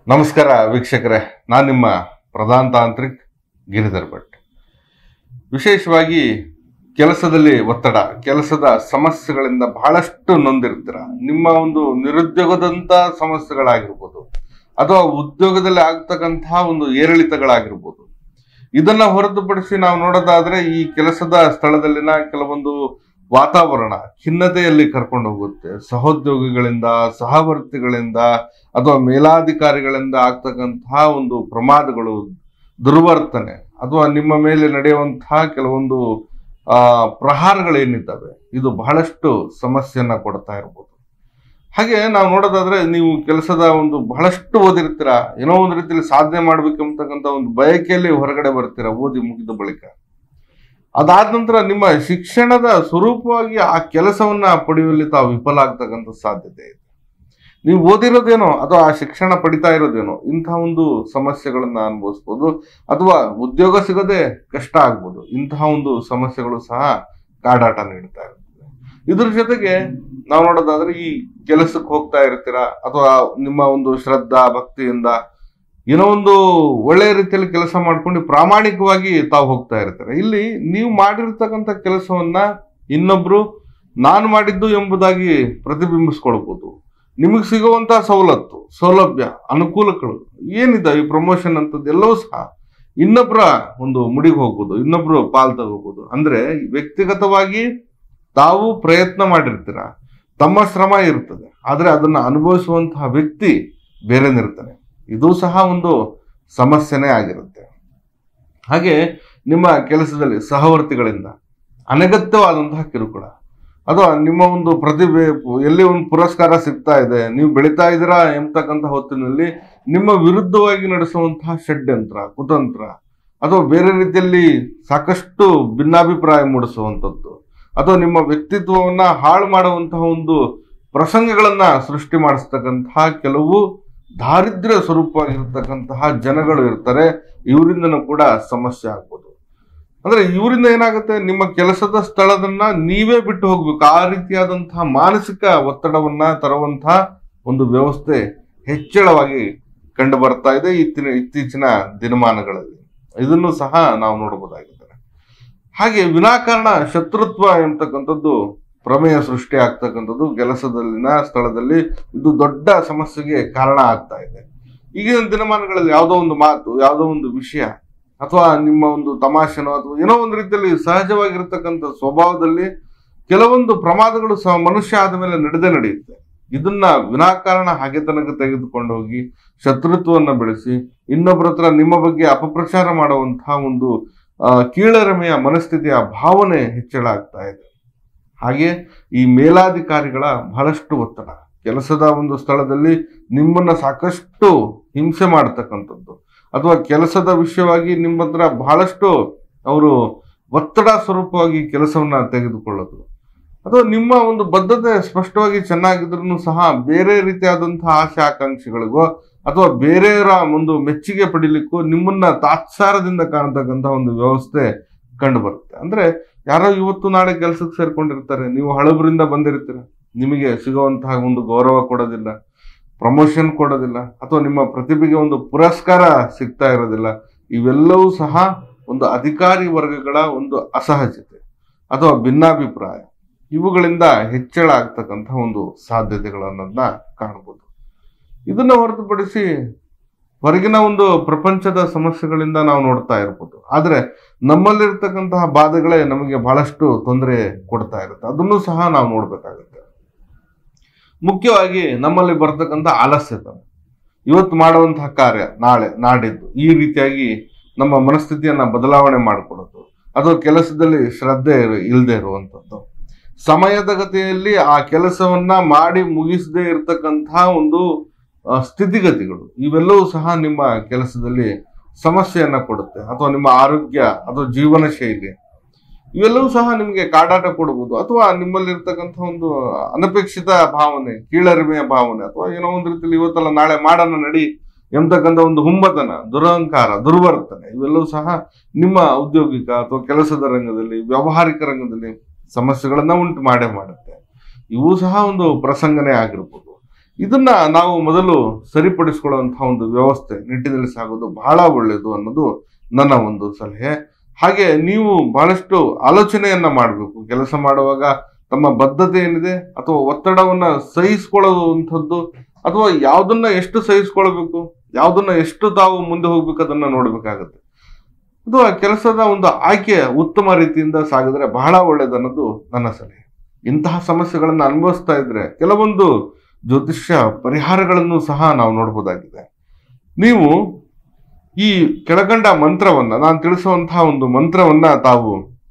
ನಮಸ್ಕಾರ ವೀಕ್ಷಕರೇ ನಾನು ನಿಮ್ಮ ಪ್ರಧಾನ ತಾಂತ್ರಿಕ್ ಗಿರಿಧರ್ ಭಟ್ ವಿಶೇಷವಾಗಿ ಕೆಲಸದಲ್ಲಿ ಒತ್ತಡ ಕೆಲಸದ ಸಮಸ್ಯೆಗಳಿಂದ ಬಹಳಷ್ಟು ನೊಂದಿರ್ತೀರ ನಿಮ್ಮ ಒಂದು ನಿರುದ್ಯೋಗದಂತ ಸಮಸ್ಯೆಗಳಾಗಿರ್ಬೋದು ಅಥವಾ ಉದ್ಯೋಗದಲ್ಲಿ ಆಗ್ತಕ್ಕಂತಹ ಒಂದು ಏರಿಳಿತಗಳಾಗಿರ್ಬೋದು ಇದನ್ನ ಹೊರತುಪಡಿಸಿ ನಾವು ನೋಡೋದಾದ್ರೆ ಈ ಕೆಲಸದ ಸ್ಥಳದಲ್ಲಿನ ಕೆಲವೊಂದು ವಾತಾವರಣ ಖಿನ್ನತೆಯಲ್ಲಿ ಕರ್ಕೊಂಡು ಹೋಗುತ್ತೆ ಸಹೋದ್ಯೋಗಿಗಳಿಂದ ಸಹವರ್ತಿಗಳಿಂದ ಅಥವಾ ಮೇಲಾಧಿಕಾರಿಗಳಿಂದ ಆಗ್ತಕ್ಕಂತಹ ಒಂದು ಪ್ರಮಾದಗಳು ದುರ್ವರ್ತನೆ ಅಥವಾ ನಿಮ್ಮ ಮೇಲೆ ನಡೆಯುವಂತಹ ಕೆಲವೊಂದು ಆ ಪ್ರಹಾರಗಳೇನಿದ್ದಾವೆ ಇದು ಬಹಳಷ್ಟು ಸಮಸ್ಯೆಯನ್ನ ಕೊಡ್ತಾ ಇರ್ಬೋದು ಹಾಗೆ ನಾವು ನೋಡೋದಾದ್ರೆ ನೀವು ಕೆಲಸದ ಒಂದು ಬಹಳಷ್ಟು ಓದಿರ್ತೀರ ಏನೋ ಒಂದು ರೀತಿಯಲ್ಲಿ ಸಾಧನೆ ಮಾಡ್ಬೇಕಂತಕ್ಕಂಥ ಒಂದು ಬಯಕೆಯಲ್ಲಿ ಹೊರಗಡೆ ಬರ್ತೀರಾ ಓದಿ ಮುಗಿದ ಬಳಿಕ ಅದಾದ ನಂತರ ನಿಮ್ಮ ಶಿಕ್ಷಣದ ಸ್ವರೂಪವಾಗಿ ಆ ಕೆಲಸವನ್ನ ಪಡೆಯುವಲ್ಲಿ ತಾವು ವಿಫಲ ಆಗ್ತಕ್ಕಂಥ ಸಾಧ್ಯತೆ ಇದೆ ನೀವು ಓದಿರೋದೇನೋ ಅಥವಾ ಆ ಶಿಕ್ಷಣ ಪಡಿತಾ ಇರೋದೇನೋ ಇಂತಹ ಒಂದು ಸಮಸ್ಯೆಗಳನ್ನ ಅನುಭವಿಸ್ಬೋದು ಅಥವಾ ಉದ್ಯೋಗ ಸಿಗದೆ ಕಷ್ಟ ಆಗ್ಬೋದು ಇಂತಹ ಒಂದು ಸಮಸ್ಯೆಗಳು ಸಹ ಕಾಡಾಟ ನೀಡ್ತಾ ಇರ್ತದೆ ಇದ್ರ ಜೊತೆಗೆ ನಾವು ನೋಡೋದಾದ್ರೆ ಈ ಕೆಲಸಕ್ಕೆ ಹೋಗ್ತಾ ಇರ್ತೀರಾ ಅಥವಾ ನಿಮ್ಮ ಒಂದು ಶ್ರದ್ಧಾ ಭಕ್ತಿಯಿಂದ ಏನೋ ಒಂದು ಒಳ್ಳೆಯ ರೀತಿಯಲ್ಲಿ ಕೆಲಸ ಮಾಡ್ಕೊಂಡು ಪ್ರಾಮಾಣಿಕವಾಗಿ ತಾವು ಹೋಗ್ತಾ ಇರ್ತಾರೆ ಇಲ್ಲಿ ನೀವು ಮಾಡಿರ್ತಕ್ಕಂಥ ಕೆಲಸವನ್ನ ಇನ್ನೊಬ್ರು ನಾನು ಮಾಡಿದ್ದು ಎಂಬುದಾಗಿ ಪ್ರತಿಬಿಂಬಿಸ್ಕೊಳ್ಬೋದು ನಿಮಗೆ ಸಿಗುವಂತಹ ಸವಲತ್ತು ಸೌಲಭ್ಯ ಅನುಕೂಲಗಳು ಏನಿದೆ ಈ ಪ್ರಮೋಷನ್ ಅಂತದ್ದು ಎಲ್ಲವೂ ಸಹ ಇನ್ನೊಬ್ಬರ ಒಂದು ಮುಡಿಗೆ ಹೋಗ್ಬೋದು ಇನ್ನೊಬ್ರು ಪಾಲ್ ತಗೋಬಹುದು ಅಂದ್ರೆ ವ್ಯಕ್ತಿಗತವಾಗಿ ತಾವು ಪ್ರಯತ್ನ ಮಾಡಿರ್ತೀರ ತಮ್ಮ ಶ್ರಮ ಇರ್ತದೆ ಆದ್ರೆ ಅದನ್ನ ಅನುಭವಿಸುವಂತಹ ವ್ಯಕ್ತಿ ಬೇರೆನಿರ್ತಾನೆ ಇದು ಸಹ ಒಂದು ಸಮಸ್ಯೆನೇ ಆಗಿರುತ್ತೆ ಹಾಗೆ ನಿಮ್ಮ ಕೆಲಸದಲ್ಲಿ ಸಹವರ್ತಿಗಳಿಂದ ಅನಗತ್ಯವಾದಂತಹ ಕಿರುಕುಳ ಅಥವಾ ನಿಮ್ಮ ಒಂದು ಪ್ರತಿಭೆ ಎಲ್ಲಿ ಒಂದು ಪುರಸ್ಕಾರ ಸಿಗ್ತಾ ಇದೆ ನೀವು ಬೆಳೀತಾ ಇದ್ದೀರಾ ಎಂಬತಕ್ಕಂಥ ಹೊತ್ತಿನಲ್ಲಿ ನಿಮ್ಮ ವಿರುದ್ಧವಾಗಿ ನಡೆಸುವಂತಹ ಷಡ್ಯಂತ್ರ ಕುತಂತ್ರ ಅಥವಾ ಬೇರೆ ರೀತಿಯಲ್ಲಿ ಸಾಕಷ್ಟು ಭಿನ್ನಾಭಿಪ್ರಾಯ ಮೂಡಿಸುವಂಥದ್ದು ಅಥವಾ ನಿಮ್ಮ ವ್ಯಕ್ತಿತ್ವವನ್ನ ಹಾಳು ಮಾಡುವಂತಹ ಒಂದು ಪ್ರಸಂಗಗಳನ್ನ ಸೃಷ್ಟಿ ಮಾಡಿಸ್ತಕ್ಕಂತಹ ಕೆಲವು ದಾರಿದ್ರ್ಯ ಸ್ವರೂಪವಾಗಿರ್ತಕ್ಕಂತಹ ಜನಗಳು ಇರ್ತಾರೆ ಇವರಿಂದನೂ ಕೂಡ ಸಮಸ್ಯೆ ಆಗ್ಬೋದು ಅಂದ್ರೆ ಇವರಿಂದ ಏನಾಗುತ್ತೆ ನಿಮ್ಮ ಕೆಲಸದ ಸ್ಥಳದನ್ನ ನೀವೇ ಬಿಟ್ಟು ಹೋಗ್ಬೇಕು ಆ ರೀತಿಯಾದಂತಹ ಮಾನಸಿಕ ಒತ್ತಡವನ್ನ ತರುವಂತಹ ಒಂದು ವ್ಯವಸ್ಥೆ ಹೆಚ್ಚಳವಾಗಿ ಕಂಡು ಬರ್ತಾ ಇದೆ ಇತ್ತಿನ ಇತ್ತೀಚಿನ ದಿನಮಾನಗಳಲ್ಲಿ ಇದನ್ನು ಸಹ ನಾವು ನೋಡಬಹುದಾಗಿದೆ ಹಾಗೆ ವಿನಾಕಾರಣ ಶತ್ರುತ್ವ ಎಂಬತಕ್ಕಂಥದ್ದು ಪ್ರಮೇಯ ಸೃಷ್ಟಿ ಆಗ್ತಕ್ಕಂಥದ್ದು ಕೆಲಸದಲ್ಲಿನ ಸ್ಥಳದಲ್ಲಿ ಇದು ದೊಡ್ಡ ಸಮಸ್ಯೆಗೆ ಕಾರಣ ಆಗ್ತಾ ಇದೆ ಈಗಿನ ದಿನಮಾನಗಳಲ್ಲಿ ಯಾವುದೋ ಒಂದು ಮಾತು ಯಾವುದೋ ಒಂದು ವಿಷಯ ಅಥವಾ ನಿಮ್ಮ ಒಂದು ತಮಾಷೆನೋ ಅಥವಾ ಏನೋ ಒಂದು ರೀತಿಯಲ್ಲಿ ಸಹಜವಾಗಿರ್ತಕ್ಕಂಥ ಸ್ವಭಾವದಲ್ಲಿ ಕೆಲವೊಂದು ಪ್ರಮಾದಗಳು ಸಹ ಮನುಷ್ಯ ಆದ ಮೇಲೆ ನಡೆದೇ ನಡೆಯುತ್ತೆ ಇದನ್ನ ವಿನಾಕಾರಣ ಹಾಗೆ ತನಕ ತೆಗೆದುಕೊಂಡು ಹೋಗಿ ಶತ್ರುತ್ವವನ್ನು ಬೆಳೆಸಿ ಇನ್ನೊಬ್ಬರ ಹತ್ರ ನಿಮ್ಮ ಬಗ್ಗೆ ಅಪಪ್ರಚಾರ ಮಾಡುವಂತಹ ಒಂದು ಆ, ಕೀಳರಿಮೆಯ ಮನಸ್ಥಿತಿಯ ಭಾವನೆ ಹೆಚ್ಚಳ ಆಗ್ತಾ ಇದೆ ಹಾಗೆ ಈ ಮೇಲಾಧಿಕಾರಿಗಳ ಬಹಳಷ್ಟು ಒತ್ತಡ ಕೆಲಸದ ಒಂದು ಸ್ಥಳದಲ್ಲಿ ನಿಮ್ಮನ್ನ ಸಾಕಷ್ಟು ಹಿಂಸೆ ಮಾಡತಕ್ಕಂಥದ್ದು ಅಥವಾ ಕೆಲಸದ ವಿಷಯವಾಗಿ ನಿಮ್ಮ ಹತ್ರ ಬಹಳಷ್ಟು ಅವರು ಒತ್ತಡ ಸ್ವರೂಪವಾಗಿ ಕೆಲಸವನ್ನ ತೆಗೆದುಕೊಳ್ಳೋದು ಅಥವಾ ನಿಮ್ಮ ಒಂದು ಬದ್ಧತೆ ಸ್ಪಷ್ಟವಾಗಿ ಚೆನ್ನಾಗಿದ್ರು ಸಹ ಬೇರೆ ರೀತಿಯಾದಂತಹ ಆಸೆ ಆಕಾಂಕ್ಷೆಗಳಿಗೋ ಅಥವಾ ಬೇರೆಯವರ ಒಂದು ಮೆಚ್ಚುಗೆ ಪಡಿಲಿಕ್ಕೂ ನಿಮ್ಮನ್ನ ತಾತ್ಸಾರದಿಂದ ಕಾಣತಕ್ಕಂತಹ ಒಂದು ವ್ಯವಸ್ಥೆ ಕಂಡು ಬರುತ್ತೆ ಅಂದ್ರೆ ಯಾರೋ ಇವತ್ತು ನಾಳೆ ಕೆಲಸಕ್ಕೆ ಸೇರ್ಕೊಂಡಿರ್ತಾರೆ ನೀವು ಹಳಬರಿಂದ ಬಂದಿರ್ತೀರ ನಿಮಗೆ ಸಿಗುವಂತಹ ಒಂದು ಗೌರವ ಕೊಡೋದಿಲ್ಲ ಪ್ರಮೋಷನ್ ಕೊಡೋದಿಲ್ಲ ಅಥವಾ ನಿಮ್ಮ ಪ್ರತಿಭೆಗೆ ಒಂದು ಪುರಸ್ಕಾರ ಸಿಗ್ತಾ ಇರೋದಿಲ್ಲ ಇವೆಲ್ಲವೂ ಸಹ ಒಂದು ಅಧಿಕಾರಿ ವರ್ಗಗಳ ಒಂದು ಅಸಹಜತೆ ಅಥವಾ ಭಿನ್ನಾಭಿಪ್ರಾಯ ಇವುಗಳಿಂದ ಹೆಚ್ಚಳ ಆಗ್ತಕ್ಕಂತಹ ಒಂದು ಸಾಧ್ಯತೆಗಳನ್ನ ಕಾಣಬಹುದು ಇದನ್ನ ಹೊರತುಪಡಿಸಿ ಹೊರಗಿನ ಒಂದು ಪ್ರಪಂಚದ ಸಮಸ್ಯೆಗಳಿಂದ ನಾವು ನೋಡ್ತಾ ಇರ್ಬೋದು ಆದ್ರೆ ನಮ್ಮಲ್ಲಿರ್ತಕ್ಕಂತಹ ಬಾಧೆಗಳೇ ನಮಗೆ ಬಹಳಷ್ಟು ತೊಂದರೆ ಕೊಡ್ತಾ ಇರುತ್ತೆ ಅದನ್ನು ಸಹ ನಾವು ನೋಡ್ಬೇಕಾಗುತ್ತೆ ಮುಖ್ಯವಾಗಿ ನಮ್ಮಲ್ಲಿ ಬರ್ತಕ್ಕಂಥ ಆಲಸ್ಯತನ ಇವತ್ತು ಮಾಡುವಂತಹ ಕಾರ್ಯ ನಾಳೆ ನಾಡಿದ್ದು ಈ ರೀತಿಯಾಗಿ ನಮ್ಮ ಮನಸ್ಥಿತಿಯನ್ನ ಬದಲಾವಣೆ ಮಾಡಿಕೊಡೋದು ಅಥವಾ ಕೆಲಸದಲ್ಲಿ ಶ್ರದ್ಧೆ ಇರ- ಇಲ್ಲದೆ ಇರುವಂಥದ್ದು ಸಮಯದ ಗತಿಯಲ್ಲಿ ಆ ಕೆಲಸವನ್ನ ಮಾಡಿ ಮುಗಿಸದೇ ಇರತಕ್ಕಂತಹ ಒಂದು ಆ, ಸ್ಥಿತಿಗತಿಗಳು ಇವೆಲ್ಲವೂ ಸಹ ನಿಮ್ಮ ಕೆಲಸದಲ್ಲಿ ಸಮಸ್ಯೆಯನ್ನ ಕೊಡುತ್ತೆ ಅಥವಾ ನಿಮ್ಮ ಆರೋಗ್ಯ ಅಥವಾ ಜೀವನ ಶೈಲಿ ಇವೆಲ್ಲವೂ ಸಹ ನಿಮಗೆ ಕಾಡಾಟ ಕೊಡಬಹುದು ಅಥವಾ ನಿಮ್ಮಲ್ಲಿರ್ತಕ್ಕಂಥ ಒಂದು ಅನಪೇಕ್ಷಿತ ಭಾವನೆ ಕೀಳರಿಮೆಯ ಭಾವನೆ ಅಥವಾ ಏನೋ ಒಂದು ರೀತಿಯಲ್ಲಿ ಇವತ್ತಲ್ಲ ನಾಳೆ ಮಾಡೋಣ ನಡಿ ಎಂಬತಕ್ಕಂಥ ಒಂದು ಹುಮ್ಮತನ ದುರಹಂಕಾರ ದುರ್ವರ್ತನೆ ಇವೆಲ್ಲವೂ ಸಹ ನಿಮ್ಮ ಔದ್ಯೋಗಿಕ ಅಥವಾ ಕೆಲಸದ ರಂಗದಲ್ಲಿ ವ್ಯಾವಹಾರಿಕ ರಂಗದಲ್ಲಿ ಸಮಸ್ಯೆಗಳನ್ನ ಉಂಟು ಮಾಡೇ ಮಾಡುತ್ತೆ ಇವು ಸಹ ಒಂದು ಪ್ರಸಂಗನೇ ಆಗಿರ್ಬೋದು ಇದನ್ನ ನಾವು ಮೊದಲು ಸರಿಪಡಿಸಿಕೊಳ್ಳುವಂತಹ ಒಂದು ವ್ಯವಸ್ಥೆ ನಿಟ್ಟಿನಲ್ಲಿ ಸಾಗೋದು ಬಹಳ ಒಳ್ಳೆಯದು ಅನ್ನೋದು ನನ್ನ ಒಂದು ಸಲಹೆ ಹಾಗೆ ನೀವು ಬಹಳಷ್ಟು ಆಲೋಚನೆಯನ್ನ ಮಾಡಬೇಕು ಕೆಲಸ ಮಾಡುವಾಗ ತಮ್ಮ ಬದ್ಧತೆ ಏನಿದೆ ಅಥವಾ ಒತ್ತಡವನ್ನ ಸಹಿಸಿಕೊಳ್ಳುವಂಥದ್ದು ಅಥವಾ ಯಾವ್ದನ್ನ ಎಷ್ಟು ಸಹಿಸಿಕೊಳ್ಬೇಕು ಯಾವ್ದನ್ನ ಎಷ್ಟು ತಾವು ಮುಂದೆ ಹೋಗ್ಬೇಕು ಅದನ್ನ ನೋಡ್ಬೇಕಾಗತ್ತೆ ಅಥವಾ ಕೆಲಸದ ಒಂದು ಆಯ್ಕೆ ಉತ್ತಮ ರೀತಿಯಿಂದ ಸಾಗಿದ್ರೆ ಬಹಳ ಒಳ್ಳೇದನ್ನೋದು ನನ್ನ ಸಲಹೆ ಇಂತಹ ಸಮಸ್ಯೆಗಳನ್ನು ಅನುಭವಿಸ್ತಾ ಇದ್ರೆ ಕೆಲವೊಂದು ಜ್ಯೋತಿಷ್ಯ ಪರಿಹಾರಗಳನ್ನು ಸಹ ನಾವು ನೋಡಬಹುದಾಗಿದೆ ನೀವು ಈ ಕೆಳಗಂಡ ಮಂತ್ರವನ್ನ ನಾನು ತಿಳಿಸುವಂತಹ ಒಂದು ಮಂತ್ರವನ್ನ ತಾವು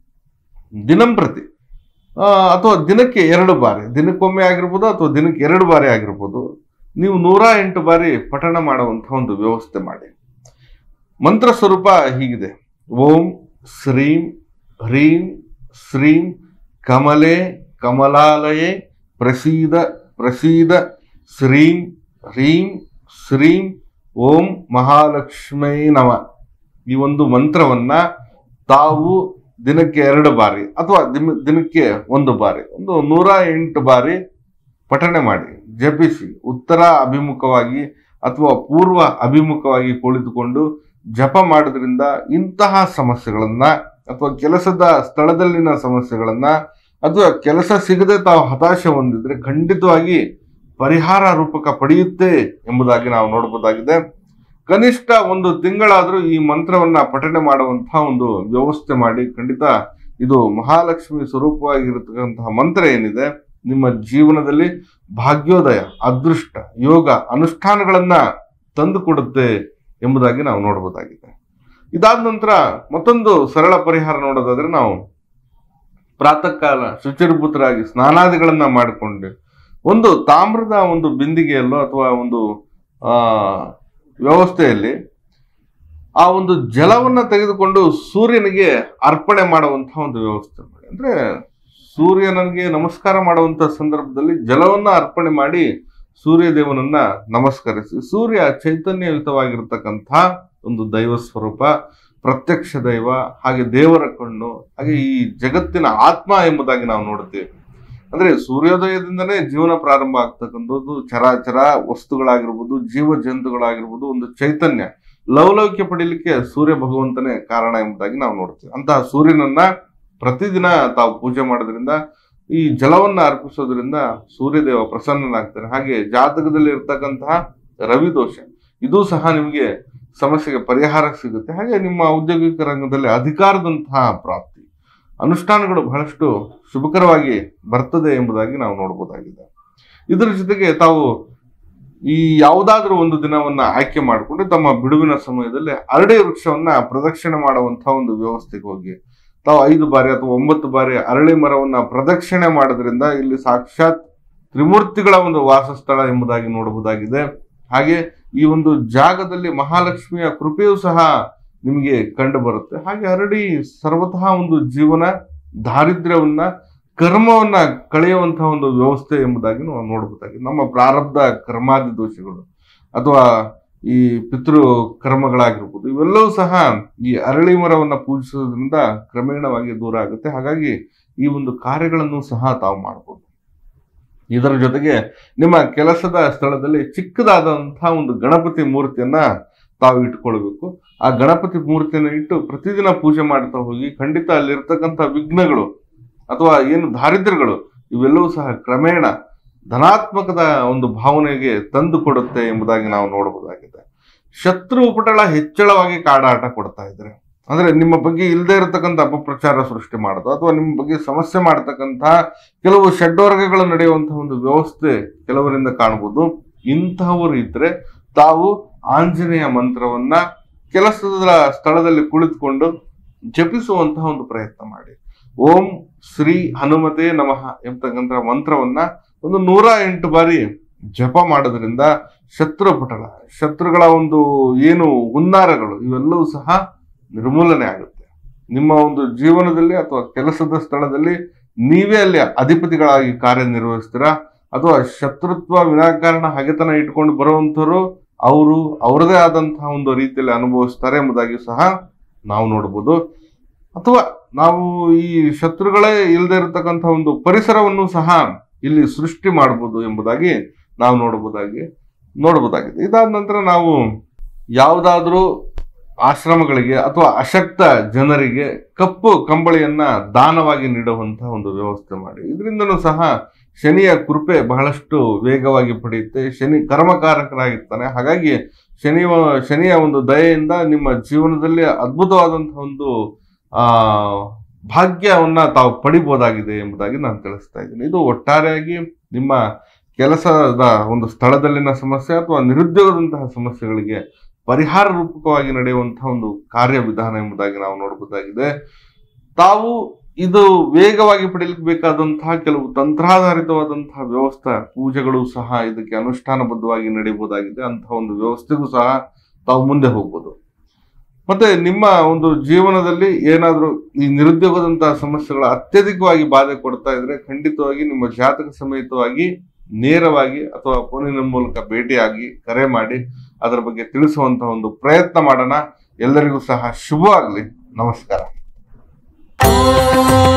ದಿನಂಪ್ರತಿ ಆ, ಅಥವಾ ದಿನಕ್ಕೆ ಎರಡು ಬಾರಿ ದಿನಕ್ಕೊಮ್ಮೆ ಆಗಿರ್ಬೋದು ಅಥವಾ ದಿನಕ್ಕೆ ಎರಡು ಬಾರಿ ಆಗಿರ್ಬೋದು ನೀವು ನೂರ ಎಂಟು ಬಾರಿ ಪಠಣ ಮಾಡುವಂತಹ ಒಂದು ವ್ಯವಸ್ಥೆ ಮಾಡಿ ಮಂತ್ರ ಸ್ವರೂಪ ಹೀಗಿದೆ ಓಂ ಶ್ರೀಂ ಹ್ರೀಂ ಶ್ರೀಂ ಕಮಲೆ ಕಮಲಾಲಯೇ ಪ್ರಸೀದ ಪ್ರಸೀದ ಶ್ರೀಂ ಹ್ರೀಂ ಶ್ರೀಂ ಓಂ ಮಹಾಲಕ್ಷ್ಮೈ ನಮ ಈ ಒಂದು ಮಂತ್ರವನ್ನ ತಾವು ದಿನಕ್ಕೆ ಎರಡು ಬಾರಿ ಅಥವಾ ದಿನ- ದಿನಕ್ಕೆ ಒಂದು ಬಾರಿ ಒಂದು ನೂರ ಎಂಟು ಬಾರಿ ಪಠಣೆ ಮಾಡಿ ಜಪಿಸಿ ಉತ್ತರ ಅಭಿಮುಖವಾಗಿ ಅಥವಾ ಪೂರ್ವ ಅಭಿಮುಖವಾಗಿ ಕುಳಿತುಕೊಂಡು ಜಪ ಮಾಡೋದ್ರಿಂದ ಇಂತಹ ಸಮಸ್ಯೆಗಳನ್ನ ಅಥವಾ ಕೆಲಸದ ಸ್ಥಳದಲ್ಲಿನ ಸಮಸ್ಯೆಗಳನ್ನ ಅಥವಾ ಕೆಲಸ ಸಿಗದೆ ತಾವು ಹತಾಶೆ ಹೊಂದಿದ್ರೆ ಖಂಡಿತವಾಗಿ ಪರಿಹಾರ ರೂಪಕ ಪಡೆಯುತ್ತೆ ಎಂಬುದಾಗಿ ನಾವು ನೋಡಬಹುದಾಗಿದೆ ಕನಿಷ್ಠ ಒಂದು ತಿಂಗಳಾದರೂ ಈ ಮಂತ್ರವನ್ನ ಪಠಣೆ ಮಾಡುವಂತಹ ಒಂದು ವ್ಯವಸ್ಥೆ ಮಾಡಿ ಖಂಡಿತ ಇದು ಮಹಾಲಕ್ಷ್ಮಿ ಸ್ವರೂಪವಾಗಿರತಕ್ಕಂತಹ ಮಂತ್ರ ಏನಿದೆ ನಿಮ್ಮ ಜೀವನದಲ್ಲಿ ಭಾಗ್ಯೋದಯ ಅದೃಷ್ಟ ಯೋಗ ಅನುಷ್ಠಾನಗಳನ್ನ ತಂದು ಕೊಡುತ್ತೆ ಎಂಬುದಾಗಿ ನಾವು ನೋಡಬಹುದಾಗಿದೆ ಇದಾದ ನಂತರ ಮತ್ತೊಂದು ಸರಳ ಪರಿಹಾರ ನೋಡೋದಾದ್ರೆ ನಾವು ಪ್ರಾತಃ ಕಾಲ ಶುಚಿರ್ಭೂತರಾಗಿ ಸ್ನಾನಾದಿಗಳನ್ನ ಮಾಡಿಕೊಂಡು ಒಂದು ತಾಮ್ರದ ಒಂದು ಬಿಂದಿಗೆಯಲ್ಲೋ ಅಥವಾ ಒಂದು ಆ ವ್ಯವಸ್ಥೆಯಲ್ಲಿ ಆ ಒಂದು ಜಲವನ್ನ ತೆಗೆದುಕೊಂಡು ಸೂರ್ಯನಿಗೆ ಅರ್ಪಣೆ ಮಾಡುವಂತಹ ಒಂದು ವ್ಯವಸ್ಥೆ ಮಾಡಿ ಅಂದ್ರೆ ಸೂರ್ಯನಿಗೆ ನಮಸ್ಕಾರ ಮಾಡುವಂತ ಸಂದರ್ಭದಲ್ಲಿ ಜಲವನ್ನ ಅರ್ಪಣೆ ಮಾಡಿ ಸೂರ್ಯ ದೇವನನ್ನ ನಮಸ್ಕರಿಸಿ ಸೂರ್ಯ ಚೈತನ್ಯಯುತವಾಗಿರ್ತಕ್ಕಂಥ ಒಂದು ದೈವ ಸ್ವರೂಪ ಪ್ರತ್ಯಕ್ಷ ದೈವ ಹಾಗೆ ದೇವರ ಕಣ್ಣು ಹಾಗೆ ಈ ಜಗತ್ತಿನ ಆತ್ಮ ಎಂಬುದಾಗಿ ನಾವು ನೋಡ್ತೀವಿ ಅಂದ್ರೆ ಸೂರ್ಯೋದಯದಿಂದನೇ ಜೀವನ ಪ್ರಾರಂಭ ಆಗ್ತಕ್ಕಂಥದ್ದು ಚರಾಚರ ವಸ್ತುಗಳಾಗಿರ್ಬೋದು ಜೀವ ಜಂತುಗಳಾಗಿರ್ಬೋದು ಒಂದು ಚೈತನ್ಯ ಲವಲೌಕ್ಯ ಪಡೀಲಿಕ್ಕೆ ಸೂರ್ಯ ಭಗವಂತನೇ ಕಾರಣ ಎಂಬುದಾಗಿ ನಾವು ನೋಡ್ತೀವಿ ಅಂತಹ ಸೂರ್ಯನನ್ನ ಪ್ರತಿದಿನ ತಾವು ಪೂಜೆ ಮಾಡೋದ್ರಿಂದ ಈ ಜಲವನ್ನ ಅರ್ಪಿಸೋದ್ರಿಂದ ಸೂರ್ಯದೇವ ಪ್ರಸನ್ನನಾಗ್ತಾನೆ ಹಾಗೆ ಜಾತಕದಲ್ಲಿ ಇರ್ತಕ್ಕಂತಹ ರವಿ ದೋಷ ಇದು ಸಹ ನಿಮಗೆ ಸಮಸ್ಯೆಗೆ ಪರಿಹಾರ ಸಿಗುತ್ತೆ ಹಾಗೆ ನಿಮ್ಮ ಔದ್ಯೋಗಿಕ ರಂಗದಲ್ಲಿ ಅಧಿಕಾರದಂತಹ ಪ್ರಾಪ್ತಿ ಅನುಷ್ಠಾನಗಳು ಬಹಳಷ್ಟು ಶುಭಕರವಾಗಿ ಬರ್ತದೆ ಎಂಬುದಾಗಿ ನಾವು ನೋಡಬಹುದಾಗಿದೆ ಇದರ ಜೊತೆಗೆ ತಾವು ಈ ಯಾವುದಾದ್ರೂ ಒಂದು ದಿನವನ್ನ ಆಯ್ಕೆ ಮಾಡಿಕೊಂಡು ತಮ್ಮ ಬಿಡುವಿನ ಸಮಯದಲ್ಲಿ ಅರಳಿ ವೃಕ್ಷವನ್ನ ಪ್ರದಕ್ಷಿಣೆ ಮಾಡುವಂತಹ ಒಂದು ವ್ಯವಸ್ಥೆಗೆ ಹೋಗಿ ತಾವು ಐದು ಬಾರಿ ಅಥವಾ ಒಂಬತ್ತು ಬಾರಿ ಅರಳಿ ಮರವನ್ನ ಪ್ರದಕ್ಷಿಣೆ ಮಾಡೋದ್ರಿಂದ ಇಲ್ಲಿ ಸಾಕ್ಷಾತ್ ತ್ರಿಮೂರ್ತಿಗಳ ಒಂದು ವಾಸಸ್ಥಳ ಎಂಬುದಾಗಿ ನೋಡಬಹುದಾಗಿದೆ ಹಾಗೆ ಈ ಒಂದು ಜಾಗದಲ್ಲಿ ಮಹಾಲಕ್ಷ್ಮಿಯ ಕೃಪೆಯೂ ಸಹ ನಿಮಗೆ ಕಂಡು ಬರುತ್ತೆ ಹಾಗೆ ಹರಡಿ ಸರ್ವತಃ ಒಂದು ಜೀವನ ದಾರಿದ್ರ್ಯವನ್ನ ಕರ್ಮವನ್ನ ಕಳೆಯುವಂತಹ ಒಂದು ವ್ಯವಸ್ಥೆ ಎಂಬುದಾಗಿ ನಾವು ನೋಡಬಹುದಾಗಿದೆ ನಮ್ಮ ಪ್ರಾರಬ್ಧ ಕರ್ಮಾದಿ ದೋಷಗಳು ಅಥವಾ ಈ ಪಿತೃ ಕರ್ಮಗಳಾಗಿರ್ಬೋದು ಇವೆಲ್ಲವೂ ಸಹ ಈ ಅರಳಿ ಮರವನ್ನ ಪೂಜಿಸೋದ್ರಿಂದ ಕ್ರಮೇಣವಾಗಿ ದೂರ ಆಗುತ್ತೆ ಹಾಗಾಗಿ ಈ ಒಂದು ಕಾರ್ಯಗಳನ್ನು ಸಹ ತಾವು ಮಾಡಬಹುದು ಇದರ ಜೊತೆಗೆ ನಿಮ್ಮ ಕೆಲಸದ ಸ್ಥಳದಲ್ಲಿ ಚಿಕ್ಕದಾದಂತಹ ಒಂದು ಗಣಪತಿ ಮೂರ್ತಿಯನ್ನ ತಾವು ಇಟ್ಕೊಳ್ಬೇಕು ಆ ಗಣಪತಿ ಮೂರ್ತಿಯನ್ನು ಇಟ್ಟು ಪ್ರತಿದಿನ ಪೂಜೆ ಮಾಡ್ತಾ ಹೋಗಿ ಖಂಡಿತ ಅಲ್ಲಿರ್ತಕ್ಕಂಥ ವಿಘ್ನಗಳು ಅಥವಾ ಏನು ದಾರಿದ್ರ್ಯಗಳು ಇವೆಲ್ಲವೂ ಸಹ ಕ್ರಮೇಣ ಧನಾತ್ಮಕದ ಒಂದು ಭಾವನೆಗೆ ತಂದು ಕೊಡುತ್ತೆ ಎಂಬುದಾಗಿ ನಾವು ನೋಡಬಹುದಾಗಿದೆ ಶತ್ರು ಉಪಟಳ ಹೆಚ್ಚಳವಾಗಿ ಕಾಡಾಟ ಕೊಡ್ತಾ ಇದ್ರೆ ಅಂದ್ರೆ ನಿಮ್ಮ ಬಗ್ಗೆ ಇಲ್ಲದೆ ಇರತಕ್ಕಂಥ ಅಪಪ್ರಚಾರ ಸೃಷ್ಟಿ ಮಾಡೋದು ಅಥವಾ ನಿಮ್ಮ ಬಗ್ಗೆ ಸಮಸ್ಯೆ ಮಾಡತಕ್ಕಂಥ ಕೆಲವು ಷಡ್ವರ್ಗಗಳು ನಡೆಯುವಂತಹ ಒಂದು ವ್ಯವಸ್ಥೆ ಕೆಲವರಿಂದ ಕಾಣಬಹುದು ಇಂತಹವರು ಇದ್ರೆ ತಾವು ಆಂಜನೇಯ ಮಂತ್ರವನ್ನ ಕೆಲಸದ ಸ್ಥಳದಲ್ಲಿ ಕುಳಿತುಕೊಂಡು ಜಪಿಸುವಂತಹ ಒಂದು ಪ್ರಯತ್ನ ಮಾಡಿ ಓಂ ಶ್ರೀ ಹನುಮತೆ ನಮಃ ಎಂಬತಕ್ಕಂಥ ಮಂತ್ರವನ್ನ ಒಂದು ನೂರ ಎಂಟು ಬಾರಿ ಜಪ ಮಾಡೋದ್ರಿಂದ ಶತ್ರು ಪಟಲ ಶತ್ರುಗಳ ಒಂದು ಏನು ಹುನ್ನಾರಗಳು ಇವೆಲ್ಲವೂ ಸಹ ನಿರ್ಮೂಲನೆ ಆಗುತ್ತೆ ನಿಮ್ಮ ಒಂದು ಜೀವನದಲ್ಲಿ ಅಥವಾ ಕೆಲಸದ ಸ್ಥಳದಲ್ಲಿ ನೀವೇ ಅಲ್ಲಿ ಅಧಿಪತಿಗಳಾಗಿ ಕಾರ್ಯನಿರ್ವಹಿಸ್ತೀರಾ ಅಥವಾ ಶತ್ರುತ್ವ ವಿನಾಕಾರಣ ಹಗೆತನ ಇಟ್ಕೊಂಡು ಬರುವಂತವರು ಅವರು ಅವರದೇ ಆದಂತಹ ಒಂದು ರೀತಿಯಲ್ಲಿ ಅನುಭವಿಸ್ತಾರೆ ಎಂಬುದಾಗಿ ಸಹ ನಾವು ನೋಡಬಹುದು ಅಥವಾ ನಾವು ಈ ಶತ್ರುಗಳೇ ಇಲ್ಲದೆ ಇರತಕ್ಕಂತಹ ಒಂದು ಪರಿಸರವನ್ನು ಸಹ ಇಲ್ಲಿ ಸೃಷ್ಟಿ ಮಾಡಬಹುದು ಎಂಬುದಾಗಿ ನಾವು ನೋಡಬಹುದಾಗಿ ನೋಡಬಹುದಾಗಿದೆ ಇದಾದ ನಂತರ ನಾವು ಯಾವುದಾದ್ರೂ ಆಶ್ರಮಗಳಿಗೆ ಅಥವಾ ಅಶಕ್ತ ಜನರಿಗೆ ಕಪ್ಪು ಕಂಬಳಿಯನ್ನ ದಾನವಾಗಿ ನೀಡುವಂತಹ ಒಂದು ವ್ಯವಸ್ಥೆ ಮಾಡಿ ಇದರಿಂದನೂ ಸಹ ಶನಿಯ ಕೃಪೆ ಬಹಳಷ್ಟು ವೇಗವಾಗಿ ಪಡೆಯುತ್ತೆ ಶನಿ ಕರ್ಮಕಾರಕರಾಗಿರ್ತಾನೆ ಹಾಗಾಗಿ ಶನಿ ಶನಿಯ ಒಂದು ದಯೆಯಿಂದ ನಿಮ್ಮ ಜೀವನದಲ್ಲಿ ಅದ್ಭುತವಾದಂತಹ ಒಂದು ಆ ಭಾಗ್ಯವನ್ನ ತಾವು ಪಡಿಬಹುದಾಗಿದೆ ಎಂಬುದಾಗಿ ನಾನು ತಿಳಿಸ್ತಾ ಇದ್ದೀನಿ ಇದು ಒಟ್ಟಾರೆಯಾಗಿ ನಿಮ್ಮ ಕೆಲಸದ ಒಂದು ಸ್ಥಳದಲ್ಲಿನ ಸಮಸ್ಯೆ ಅಥವಾ ನಿರುದ್ಯೋಗದಂತಹ ಸಮಸ್ಯೆಗಳಿಗೆ ಪರಿಹಾರ ರೂಪಕವಾಗಿ ನಡೆಯುವಂತಹ ಒಂದು ಕಾರ್ಯವಿಧಾನ ಎಂಬುದಾಗಿ ನಾವು ನೋಡಬಹುದಾಗಿದೆ ತಾವು ಇದು ವೇಗವಾಗಿ ಪಡೆಯಲಿಕ್ಕೆ ಬೇಕಾದಂತಹ ಕೆಲವು ತಂತ್ರಾಧಾರಿತವಾದಂತಹ ವ್ಯವಸ್ಥೆ ಪೂಜೆಗಳು ಸಹ ಇದಕ್ಕೆ ಅನುಷ್ಠಾನಬದ್ಧವಾಗಿ ನಡೆಯಬಹುದಾಗಿದೆ ಅಂತಹ ಒಂದು ವ್ಯವಸ್ಥೆಗೂ ಸಹ ತಾವು ಮುಂದೆ ಹೋಗ್ಬೋದು ಮತ್ತೆ ನಿಮ್ಮ ಒಂದು ಜೀವನದಲ್ಲಿ ಏನಾದರೂ ಈ ನಿರುದ್ಯೋಗದಂತಹ ಸಮಸ್ಯೆಗಳ ಅತ್ಯಧಿಕವಾಗಿ ಬಾಧೆ ಕೊಡ್ತಾ ಇದ್ರೆ ಖಂಡಿತವಾಗಿ ನಿಮ್ಮ ಜಾತಕ ಸಮೇತವಾಗಿ ನೇರವಾಗಿ ಅಥವಾ ಫೋನಿನ ಮೂಲಕ ಭೇಟಿಯಾಗಿ ಕರೆ ಮಾಡಿ ಅದರ ಬಗ್ಗೆ ತಿಳಿಸುವಂತಹ ಒಂದು ಪ್ರಯತ್ನ ಮಾಡೋಣ ಎಲ್ಲರಿಗೂ ಸಹ ಶುಭವಾಗಲಿ ನಮಸ್ಕಾರ